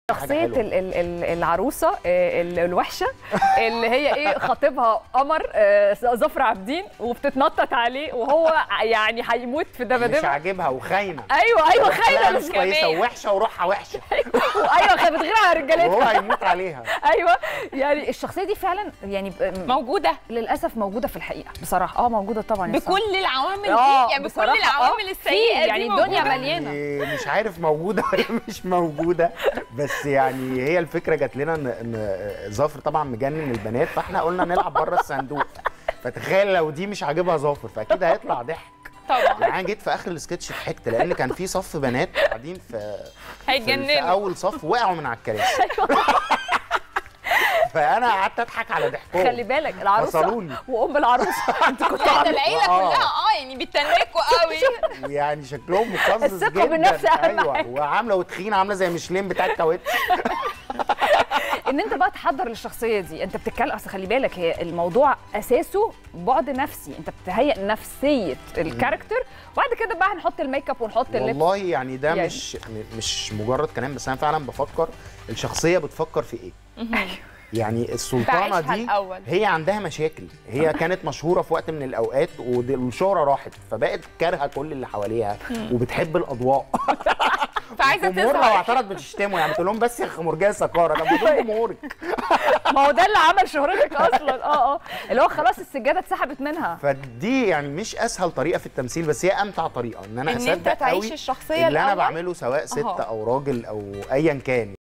شخصية حلوة. ال- ال- ال- العروسة آه، ال- الوحشة اللي هي ايه خطيبها قمر آه، ظفر عابدين وبتتنطط عليه وهو يعني هيموت في مش دبادبها عاجبها وخاينه ايوه ايوه لا خاينة مش كويسه كمان. ووحشه وروحها وحشه ايوه كانت بتغير على وهو رجالتها هيموت عليها ايوه يعني الشخصية دي فعلا يعني ب- موجوده للاسف موجودة في الحقيقة بصراحة اه موجودة طبعا يا سارة. بكل العوامل آه، دي يعني بكل بصراحة العوامل آه، السيئه في، يعني دي الدنيا موجودة. مليانة. يعني مش عارف موجوده ولا مش موجوده بس يعني هي الفكره جات لنا ان ان ظافر طبعا مجنن البنات فاحنا قلنا نلعب بره الصندوق فتخيل لو دي مش عاجبها ظافر فاكيد هيطلع ضحك طبعا يعني انا جيت في اخر السكتش ضحكت لان كان في صف بنات قاعدين في في, في هيجننوا اول صف وقعوا من على الكراسي فانا قعدت اضحك على ضحكهم خلي بالك العروسة فصلوني. وام العروسة انت كنت لا ده العيله آه. كلها اه يعني بيتنكوا قوي يعني شكلهم مقزز الثقة جدا بالنفس أهم ايوه حاجة. وعامله وتخينه عامله زي ميشلين بتاع الكاوتش ان انت بقى تحضر للشخصيه دي انت بتتكلم اصل خلي بالك هي الموضوع اساسه بعد نفسي انت بتهيئ نفسيه الكاركتر وبعد كده بقى هنحط الميك اب ونحط اللبس والله يعني ده يعني. مش م- مش مجرد كلام بس انا فعلا بفكر الشخصيه بتفكر في ايه يعني السلطانه بعيشها دي الأول. هي عندها مشاكل هي كانت مشهوره في وقت من الاوقات والشهره راحت فبقت كارهه كل اللي حواليها وبتحب الاضواء فعايزه الجمهور لو تظهر اعترض بتشتمه يعني تقول لهم بس يا خمرجيه سكاره ده دول جمهورك ما هو ده اللي عمل شهرتك اصلا اه اه اللي هو خلاص السجاده اتسحبت منها فدي يعني مش اسهل طريقه في التمثيل بس هي امتع طريقه ان انا إن أنت اصدق تعيش قوي الشخصية اللي انا الأول. بعمله سواء ست أهو. او راجل او ايا كان